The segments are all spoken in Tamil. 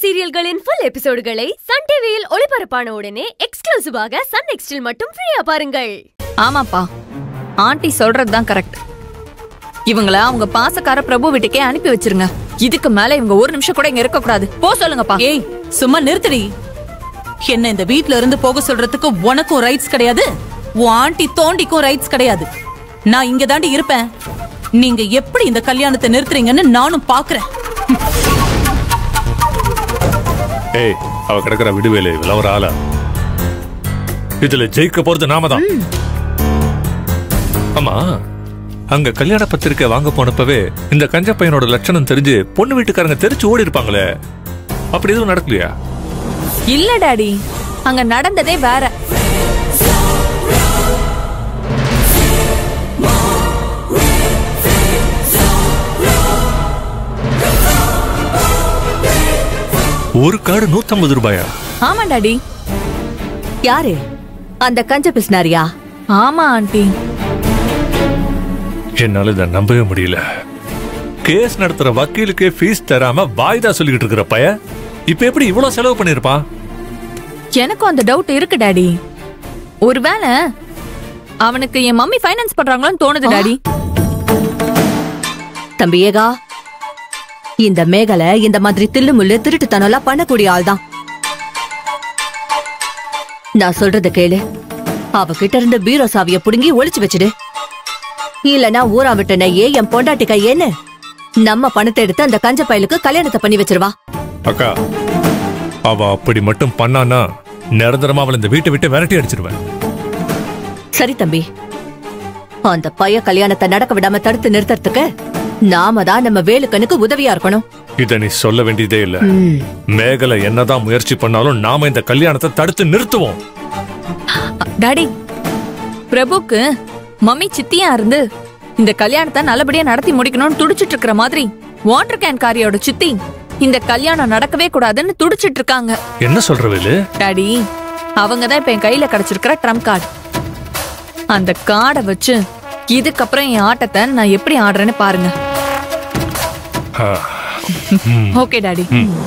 சீரியல்களின் ஃபுல் எபிசோடுகளை சன் டிவியில் ஒளிபரப்பான உடனே எக்ஸ்க்ளூசிவாக சன் நெக்ஸ்டில் மட்டும் ஃப்ரீயா பாருங்கள் ஆமாப்பா ஆண்டி சொல்றதுதான் கரெக்ட் இவங்கள அவங்க பாசக்கார பிரபு வீட்டுக்கே அனுப்பி வச்சிருங்க இதுக்கு மேல இவங்க ஒரு நிமிஷம் கூட இங்க இருக்க கூடாது போ சொல்லுங்கப்பா ஏய் சும்மா நிறுத்துடி என்ன இந்த வீட்ல இருந்து போக சொல்றதுக்கு உனக்கும் ரைட்ஸ் கிடையாது உன் ஆண்டி தோண்டிக்கும் ரைட்ஸ் கிடையாது நான் இங்க தாண்டி இருப்பேன் நீங்க எப்படி இந்த கல்யாணத்தை நிறுத்துறீங்கன்னு நானும் பாக்குறேன் ஏய் அவ கிடக்குற விடுவேலு விளவர ஆளா இதுல ஜெயிக்க போறது நாம தான் ஆமா அங்க கல்யாண பத்திரிக்கை வாங்க போனப்பவே இந்த கஞ்ச பையனோட லட்சணம் தெரிஞ்சு பொண்ணு வீட்டுக்காரங்க தெரிச்சு ஓடி இருப்பாங்களே அப்படி எதுவும் நடக்கலையா இல்ல டாடி அங்க நடந்ததே வேற ஒரு கார்டு நூத்தம்பது ரூபாயா ஆமா டாடி யாரு அந்த கஞ்ச பிஸ்னாரியா ஆமா ஆண்டி என்னால இதை நம்பவே முடியல கேஸ் நடத்துற வக்கீலுக்கே ஃபீஸ் தராம வாய்தா சொல்லிக்கிட்டு இருக்கிற பையன் இப்ப எப்படி இவ்வளவு செலவு பண்ணிருப்பான் எனக்கும் அந்த டவுட் இருக்கு டாடி ஒருவேளை அவனுக்கு என் மம்மி ஃபைனான்ஸ் பண்றாங்களோன்னு தோணுது டாடி தம்பி ஏகா இந்த மேகலை இந்த மாதிரி தில்லு முள்ளு திருட்டுத்தனம்லாம் பண்ணக்கூடிய ஆள்தான் நான் சொல்றத கேளு அவகிட்ட இருந்து பீரோ சாவிய புடுங்கி ஒளிச்சு வச்சுடு இல்லனா ஊரா விட்ட நெய்யே என் பொண்டாட்டி கையேன்னு நம்ம பணத்தை எடுத்து அந்த கஞ்ச பயலுக்கு கல்யாணத்தை பண்ணி வச்சிருவா அக்கா அவ அப்படி மட்டும் பண்ணானா நிரந்தரமா அவளை இந்த வீட்டை விட்டு விரட்டி அடிச்சிருவேன் சரி தம்பி அந்த பைய கல்யாணத்தை நடக்க விடாம தடுத்து நிறுத்தறதுக்கு நாம தான் நம்ம வேலுக்கனுக்கு உதவியா இருக்கணும் இத நீ சொல்ல வேண்டியதே இல்ல மேகலை என்னதான் முயற்சி பண்ணாலும் நாம இந்த கல்யாணத்தை தடுத்து நிறுத்துவோம் டாடி பிரபுக்கு மம்மி சித்தியா இருந்து இந்த கல்யாணத்தை நல்லபடியா நடத்தி முடிக்கணும்னு துடிச்சிட்டு இருக்கிற மாதிரி வாட்டர் கேன் காரியோட சித்தி இந்த கல்யாணம் நடக்கவே கூடாதுன்னு துடிச்சிட்டு இருக்காங்க என்ன சொல்ற வேலு டாடி அவங்க தான் இப்ப என் கையில கிடைச்சிருக்கிற ட்ரம்ப் கார்டு அந்த கார்டை வச்சு இதுக்கப்புறம் என் ஆட்டத்தை நான் எப்படி ஆடுறேன்னு பாருங்க ஆ, ஓகே டாடி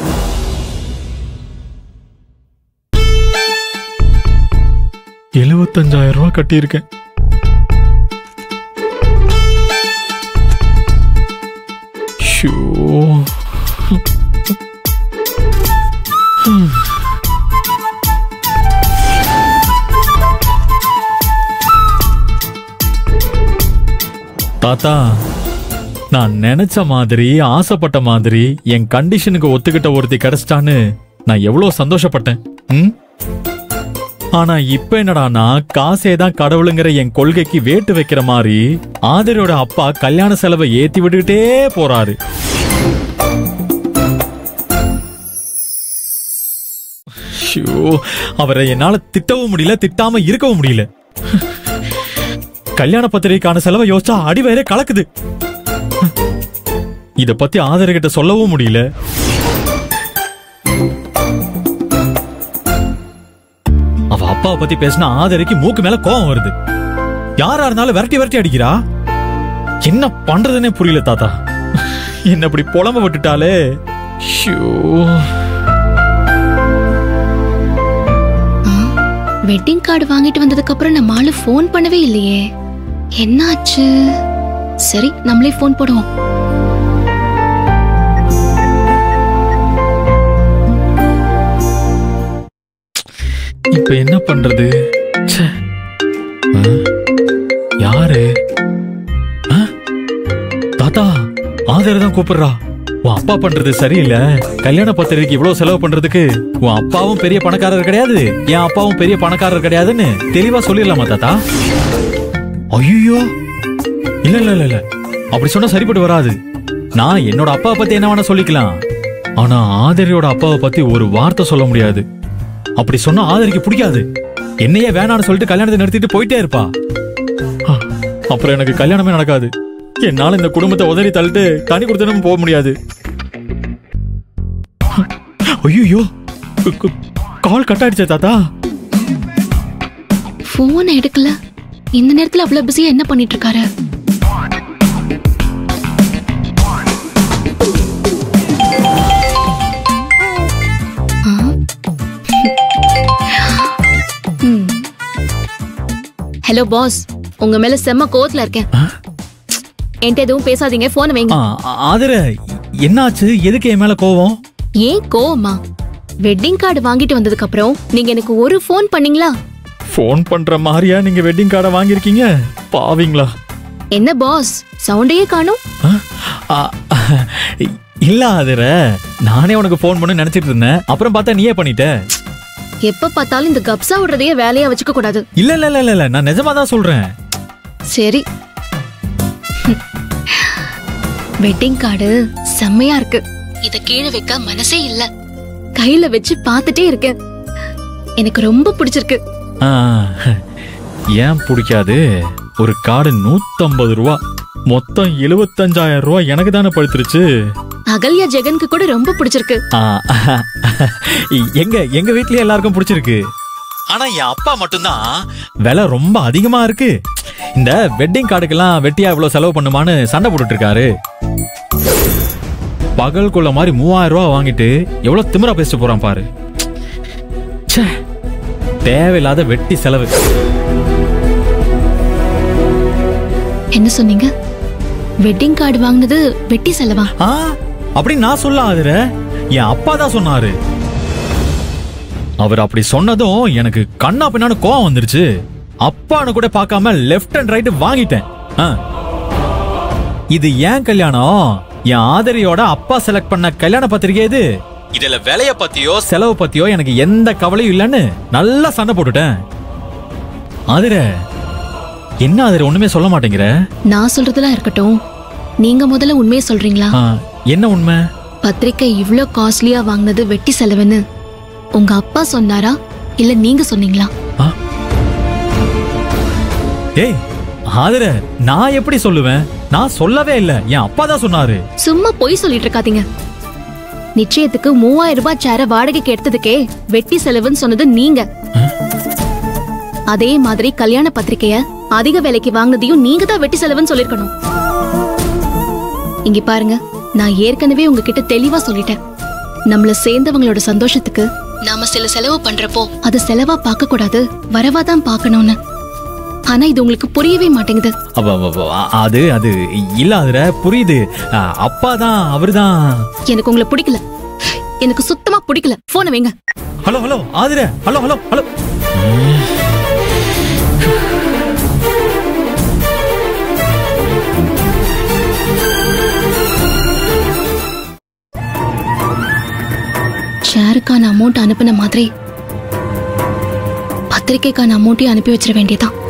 எழுபத்தஞ்சாயிரம் ரூபாய் கட்டியிருக்கேன் ஷோ தாத்தா நான் நினைச்ச மாதிரி ஆசைப்பட்ட மாதிரி என் கண்டிஷனுக்கு ஒத்துக்கிட்ட ஒருத்தி கிடைச்சிட்டான்னு நான் எவ்வளவு சந்தோஷப்பட்டேன் ம் ஆனா இப்ப என்னடானா காசே தான் கடவுளுங்கிற என் கொள்கைக்கு வேட்டு வைக்கிற மாதிரி ஆதரோட அப்பா கல்யாண செலவை ஏத்தி விட்டுக்கிட்டே போறாரு ஷோ, அவரை என்னால திட்டவும் முடியல திட்டாம இருக்கவும் முடியல கல்யாண பத்திரிகைக்கான செலவை யோசிச்சா அடிவயரே கலக்குது இத பத்தி ஆதரகிட்ட சொல்லவும் முடியல அவ அப்பாவை பத்தி பேசினா ஆதரிக்கு மூக்கு மேல கோவம் வருது யாரா இருந்தாலும் விரட்டி விரட்டி அடிக்கிறா என்ன பண்றதுன்னே புரியல தாத்தா என்ன இப்படி புலம்ப விட்டுட்டாலே ஷோ வெட்டிங் கார்டு வாங்கிட்டு வந்ததுக்கு அப்புறம் நம்ம ஆளு ஃபோன் பண்ணவே இல்லையே என்னாச்சு சரி நம்மளே ஃபோன் போடுவோம் இப்ப என்ன பண்றது ச்சே. ஆ? யாரு ஆ? தாத்தா ஆதர தான் கூப்பிடுறா உன் அப்பா பண்றது சரியில்லை கல்யாண பத்திரிகைக்கு இவ்வளவு செலவு பண்றதுக்கு உன் அப்பாவும் பெரிய பணக்காரர் கிடையாது என் அப்பாவும் பெரிய பணக்காரர் கிடையாதுன்னு தெளிவா சொல்லிடலாமா தாத்தா ஐயோ இல்ல இல்ல இல்ல இல்ல அப்படி சொன்னா சரிப்பட்டு வராது நான் என்னோட அப்பாவை பத்தி என்ன வேணா சொல்லிக்கலாம் ஆனா ஆதரியோட அப்பாவை பத்தி ஒரு வார்த்தை சொல்ல முடியாது அப்படி சொன்னா ஆதரிக்கு பிடிக்காது என்னையே வேணான்னு சொல்லிட்டு கல்யாணத்தை நிறுத்திட்டு போயிட்டே இருப்பா ஆ, அப்புறம் எனக்கு கல்யாணமே நடக்காது என்னால இந்த குடும்பத்தை உதறி தள்ளிட்டு தனி கொடுத்தனும் போக முடியாது ஐயோ கால் கட் ஆயிடுச்சே தாத்தா ஃபோன் எடுக்கல இந்த நேரத்துல அவ்வளவு பிஸியா என்ன பண்ணிட்டு இருக்காரு ஹலோ பாஸ் உங்க மேல செம்ம கோவத்துல இருக்கேன் என்கிட்ட எதுவும் பேசாதீங்க போன் வைங்க ஆ, ஆ- ஆதிர என்னாச்சு எதுக்கு என் மேல கோவம் ஏன் கோவமா வெட்டிங் கார்டு வாங்கிட்டு வந்ததுக்கு அப்புறம் நீங்க எனக்கு ஒரு ஃபோன் பண்ணீங்களா ஃபோன் பண்ற மாதிரியா நீங்க வெட்டிங் கார்டை வாங்கியிருக்கீங்க பாவீங்களா என்ன பாஸ் சவுண்டையே காணும் ஆ, ஆ, இல்ல ஆதிர நானே உனக்கு ஃபோன் பண்ண நினைச்சிட்டு இருந்தேன் அப்புறம் பார்த்தா நீயே பண்ணிட்ட எப்ப பார்த்தாலும் இந்த கப்சா விடுறதையே வேலையா வச்சுக்க கூடாது இல்ல இல்ல இல்ல இல்ல, இல்ல நான் நிஜமா தான் சொல்றேன் சரி வெட்டிங் கார்டு செம்மையா இருக்கு இத கீழே வைக்க மனசே இல்ல கையில வச்சு பார்த்துட்டே இருக்கேன் எனக்கு ரொம்ப பிடிச்சிருக்கு ஆ, ஏன் பிடிக்காது ஒரு கார்டு நூத்தம்பது ரூபா மொத்தம் எழுபத்தஞ்சாயிரம் ரூபா எனக்கு தானே படுத்துருச்சு அகல்யா ஜெகனுக்கு கூட ரொம்ப பிடிச்சிருக்கு ஆ, எங்க எங்க வீட்லயே எல்லாருக்கும் பிடிச்சிருக்கு ஆனா என் அப்பா மட்டும்தான் விலை ரொம்ப அதிகமா இருக்கு இந்த வெட்டிங் கார்டுக்கெல்லாம் வெட்டியா இவ்வளவு செலவு பண்ணுமான்னு சண்டை போட்டுட்டு இருக்காரு பகல் கொள்ள மாதிரி மூவாயிரம் ரூபாய் வாங்கிட்டு எவ்வளவு திமிரா பேசிட்டு போறான் பாரு ச்சே, தேவையில்லாத வெட்டி செலவு என்ன சொன்னீங்க வெட்டிங் கார்டு வாங்கினது வெட்டி செலவா ஆ அப்படி நான் சொல்ல ஆதுர என் அப்பா தான் சொன்னாரு அவர் அப்படி சொன்னதும் எனக்கு கண்ணா பின்னான்னு கோவம் வந்துருச்சு அப்பான்னு கூட பார்க்காம லெஃப்ட் அண்ட் ரைட் வாங்கிட்டேன் ஆ. இது ஏன் கல்யாணம் என் ஆதரியோட அப்பா செலக்ட் பண்ண கல்யாண பத்திரிகை இது இதுல விலைய பத்தியோ செலவு பத்தியோ எனக்கு எந்த கவலையும் இல்லைன்னு நல்லா சண்டை போட்டுட்டேன் ஆதிர என்ன ஆதிர ஒண்ணுமே சொல்ல மாட்டேங்கிற நான் சொல்றதெல்லாம் இருக்கட்டும் நீங்க முதல்ல உண்மையை சொல்றீங்களா ஆ, என்ன உண்மை பத்திரிக்கை இவ்ளோ காஸ்ட்லியா வாங்கினது வெட்டி செலவுன்னு உங்க அப்பா சொன்னாரா இல்ல நீங்க சொன்னீங்களா ஏய் ஆதிர நான் எப்படி சொல்லுவேன் நான் சொல்லவே இல்ல என் அப்பா தான் சொன்னாரு சும்மா பொய் சொல்லிட்டு இருக்காதீங்க நிச்சயத்துக்கு மூவாயிரம் ரூபாய் சேர வாடகைக்கு எடுத்ததுக்கே வெட்டி செலவுன்னு சொன்னது நீங்க அதே மாதிரி கல்யாண பத்திரிக்கைய அதிக விலைக்கு வாங்கினதையும் நீங்க தான் வெட்டி செலவுன்னு சொல்லிருக்கணும் இங்க பாருங்க நான் ஏற்கனவே உங்ககிட்ட தெளிவா சொல்லிட்டேன் நம்மள சேர்ந்தவங்களோட சந்தோஷத்துக்கு நாம சில செலவு பண்றப்போ அது செலவா பார்க்க கூடாது வரவா தான் பார்க்கணும்னு ஆனா இது உங்களுக்கு புரியவே மாட்டேங்குது அப்ப, அப்ப, அப்ப, அ- அது அது இல்ல ஆதிர புரியுது அ, அப்பா தான் அவர்தான் எனக்கு உங்களை பிடிக்கல எனக்கு சுத்தமா பிடிக்கல போன வைங்க ஹலோ ஹலோ ஆதிர ஹலோ ஹலோ ஹலோ ஷேருக்கான அமௌண்ட் அனுப்பின மாதிரி பத்திரிக்கைக்கான அமௌண்ட்டையும் அனுப்பி வச்சிட வேண்டியதான்